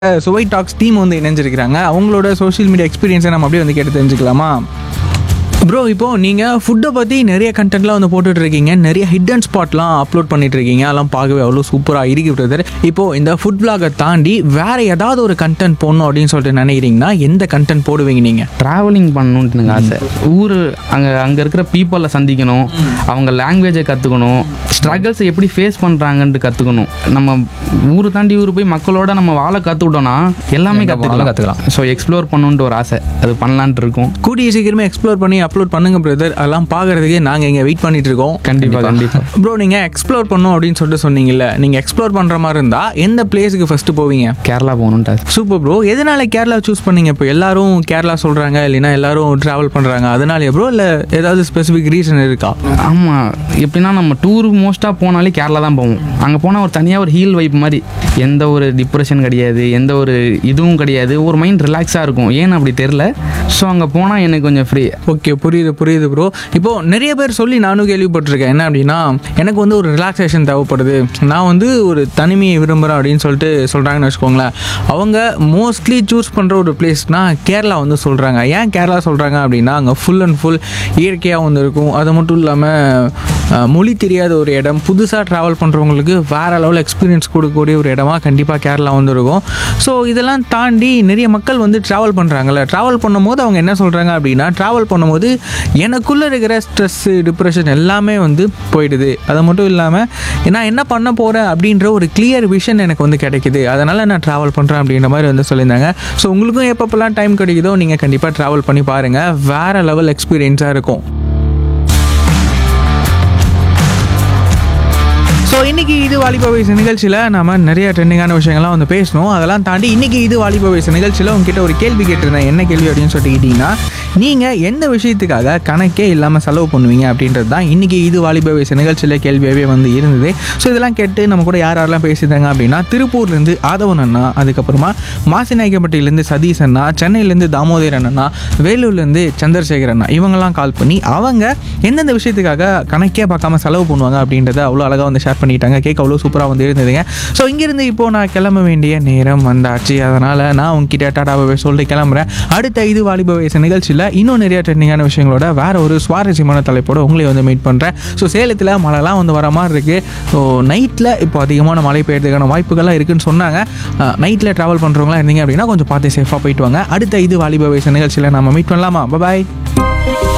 சுவை tax team வந்து இணைஞ்சிருக்கிறாங்க அவங்களோட சோஷியல் மீடியா எக்ஸ்பீரியன்ஸை நம்ம அப்படியே வந்து கேட்டு தெரிஞ்சுக்கலாமா ப்ரோ இப்போ நீங்கள் ஃபுட்டை பற்றி நிறைய கண்டென்ட்லாம் வந்து போட்டுட்டு இருக்கீங்க நிறைய ஹிடன் ஸ்பாட்லாம் அப்லோட் பண்ணிட்டு இருக்கீங்க அதெல்லாம் பார்க்கவே அவ்வளோ சூப்பராக இருக்கு பிரதர் இப்போ இந்த ஃபுட் vlog-அ தாண்டி வேற ஏதாவது ஒரு கண்டென்ட் போடணும் அப்படின்னு சொல்லிட்டு நினைக்கிறீங்கன்னா எந்த கண்டென்ட் போடுவீங்க நீங்கள் ட்ராவலிங் பண்ணணுன்ட்டு எனக்கு ஆசை ஊர் அங்கே அங்கே இருக்கிற பீப்புளை சந்திக்கணும் அவங்க லாங்குவேஜை கற்றுக்கணும் ஸ்ட்ரகிள்ஸை எப்படி ஃபேஸ் பண்ணுறாங்கன்ட்டு கற்றுக்கணும் நம்ம ஊர் தாண்டி ஊர் போய் மக்களோட நம்ம வாழ கற்றுக்கிட்டோன்னா எல்லாமே கற்றுக்கலாம் கத்துக்கலாம். ஸோ எக்ஸ்ப்ளோர் பண்ணணுன்ட்டு ஒரு ஆசை அது பண்ணலான்ட்டு இருக்கோம் கூடிய சீக்கிரமே எக்ஸ்ப்ளோர் பண்ணி அப்லோட் பண்ணுங்க பிரதர் அதெல்லாம் பார்க்கறதுக்கு நாங்கள் இங்கே வெயிட் பண்ணிட்டு இருக்கோம் கண்டிப்பாக கண்டிப்பாக ப்ரோ நீங்கள் எக்ஸ்ப்ளோர் பண்ணணும் அப்படின்னு சொல்லிட்டு சொன்னீங்கல்ல நீங்கள் எக்ஸ்ப்ளோர் பண்ணுற மாதிரி இருந்தால் எந்த பிளேஸுக்கு ஃபஸ்ட்டு போவீங்க கேரளா போகணுன்ட்டு ஆசை சூப்பர் ப்ரோ எதனால கேரளா சூஸ் பண்ணீங்க இப்போ எல்லாரும் கேரளா சொல்கிறாங்க இல்லைன்னா எல்லாரும் ட்ராவல் பண்ணுறாங்க அதனால ப்ரோ இல்லை ஏதாவது ஸ்பெசிஃபிக் ரீசன் இருக்கா ஆமாம் எப்படின்னா நம்ம டூர் மோஸ்ட்டாக போனாலே கேரளா தான் போவோம் அங்கே போனால் ஒரு தனியாக ஒரு ஹீல் வைப் மாதிரி எந்த ஒரு டிப்ரெஷன் கிடையாது எந்த ஒரு இதுவும் கிடையாது ஒரு மைண்ட் ரிலாக்ஸாக இருக்கும் ஏன்னு அப்படி தெரில ஸோ அங்கே போனால் எனக்கு கொஞ்சம் ஃப்ரீ ஓகே புரியுது புரியுது ப்ரோ இப்போ நிறைய பேர் சொல்லி நானும் கேள்விப்பட்டிருக்கேன் என்ன அப்படின்னா எனக்கு வந்து ஒரு ரிலாக்ஸேஷன் தேவைப்படுது நான் வந்து ஒரு தனிமையை விரும்புகிறேன் அப்படின்னு சொல்லிட்டு சொல்கிறாங்கன்னு வச்சுக்கோங்களேன் அவங்க மோஸ்ட்லி சூஸ் பண்ணுற ஒரு பிளேஸ்னா கேரளா வந்து சொல்கிறாங்க ஏன் கேரளா சொல்கிறாங்க அப்படின்னா அங்கே ஃபுல் அண்ட் ஃபுல் இயற்கையாக வந்து இருக்கும் அது மட்டும் இல்லாமல் மொழி தெரியாத ஒரு இடம் புதுசாக ட்ராவல் பண்ணுறவங்களுக்கு வேறு லெவல் எக்ஸ்பீரியன்ஸ் கொடுக்கக்கூடிய ஒரு இடமா கண்டிப்பாக கேரளா வந்து இருக்கும் ஸோ இதெல்லாம் தாண்டி நிறைய மக்கள் வந்து ட்ராவல் பண்ணுறாங்கல்ல ட்ராவல் பண்ணும்போது அவங்க என்ன சொல்கிறாங்க அப்படின்னா ட்ராவல் பண்ணும்போது எனக்குள்ளே இருக்கிற ஸ்ட்ரெஸ்ஸு டிப்ரெஷன் எல்லாமே வந்து போயிடுது அது மட்டும் இல்லாமல் நான் என்ன பண்ண போகிறேன் அப்படின்ற ஒரு கிளியர் விஷன் எனக்கு வந்து கிடைக்குது அதனால் நான் ட்ராவல் பண்ணுறேன் அப்படின்ற மாதிரி வந்து சொல்லியிருந்தாங்க ஸோ உங்களுக்கும் எப்பப்பெல்லாம் டைம் கிடைக்குதோ நீங்கள் கண்டிப்பாக ட்ராவல் பண்ணி பாருங்கள் வேறு லெவல் எக்ஸ்பீரியன்ஸாக இருக்கும் ஸோ இன்னைக்கு இது வாலிப வயசு நிகழ்ச்சியில் நம்ம நிறைய ட்ரெண்டிங்கான விஷயங்கள்லாம் வந்து பேசணும் அதெல்லாம் தாண்டி இன்னைக்கு இது வாலிப வயசு நிகழ்ச்சியில் உங்ககிட்ட ஒரு கேள்வி கேட்டிருந்தேன் என்ன கேள்வி அப்படின்னு சொல்லிட்டு கேட்டிங்கன்னா நீங்கள் எந்த விஷயத்துக்காக கணக்கே இல்லாமல் செலவு பண்ணுவீங்க அப்படின்றது தான் இன்னைக்கு இது வாலிப வயசு நிகழ்ச்சியில் கேள்வியாகவே வந்து இருந்தது ஸோ இதெல்லாம் கேட்டு நம்ம கூட யார் யாரெல்லாம் பேசியிருந்தாங்க அப்படின்னா திருப்பூர்லேருந்து ஆதவன் அண்ணா அதுக்கப்புறமா மாசிநாயக்கப்பட்டியிலேருந்து சதீஷ் அண்ணா சென்னையிலேருந்து தாமோதரன் அண்ணா வேலூர்லேருந்து சந்திரசேகர் அண்ணா இவங்கெல்லாம் கால் பண்ணி அவங்க எந்தெந்த விஷயத்துக்காக கணக்கே பார்க்காம செலவு பண்ணுவாங்க அப்படின்றத அவ்வளோ அழகாக வந்து ஷேர் பண்ணிட்டாங்க கேட்க அவ்வளோ சூப்பராக வந்து இருந்ததுங்க ஸோ இங்கேருந்து இப்போது நான் கிளம்ப வேண்டிய நேரம் வந்தாச்சு அதனால் நான் உங்ககிட்ட டாடாவை சொல்லிட்டு கிளம்புறேன் அடுத்த இது வாலிப வயசு நிகழ்ச்சியில் இன்னும் நிறைய ட்ரெண்டிங்கான விஷயங்களோட வேற ஒரு சுவாரஸ்யமான தலைப்போட உங்களை வந்து மீட் பண்ணுறேன் ஸோ சேலத்தில் மழைலாம் வந்து வர மாதிரி இருக்குது ஸோ நைட்டில் இப்போ அதிகமான மழை பெய்யறதுக்கான வாய்ப்புகள்லாம் இருக்குன்னு சொன்னாங்க நைட்டில் ட்ராவல் பண்ணுறவங்களாம் இருந்தீங்க அப்படின்னா கொஞ்சம் பார்த்து சேஃபாக போயிட்டு வாங்க அடுத்த இது வாலிப வயசு நிகழ்ச்சியில் நம்ம மீட் பண்ணலாமா பாய்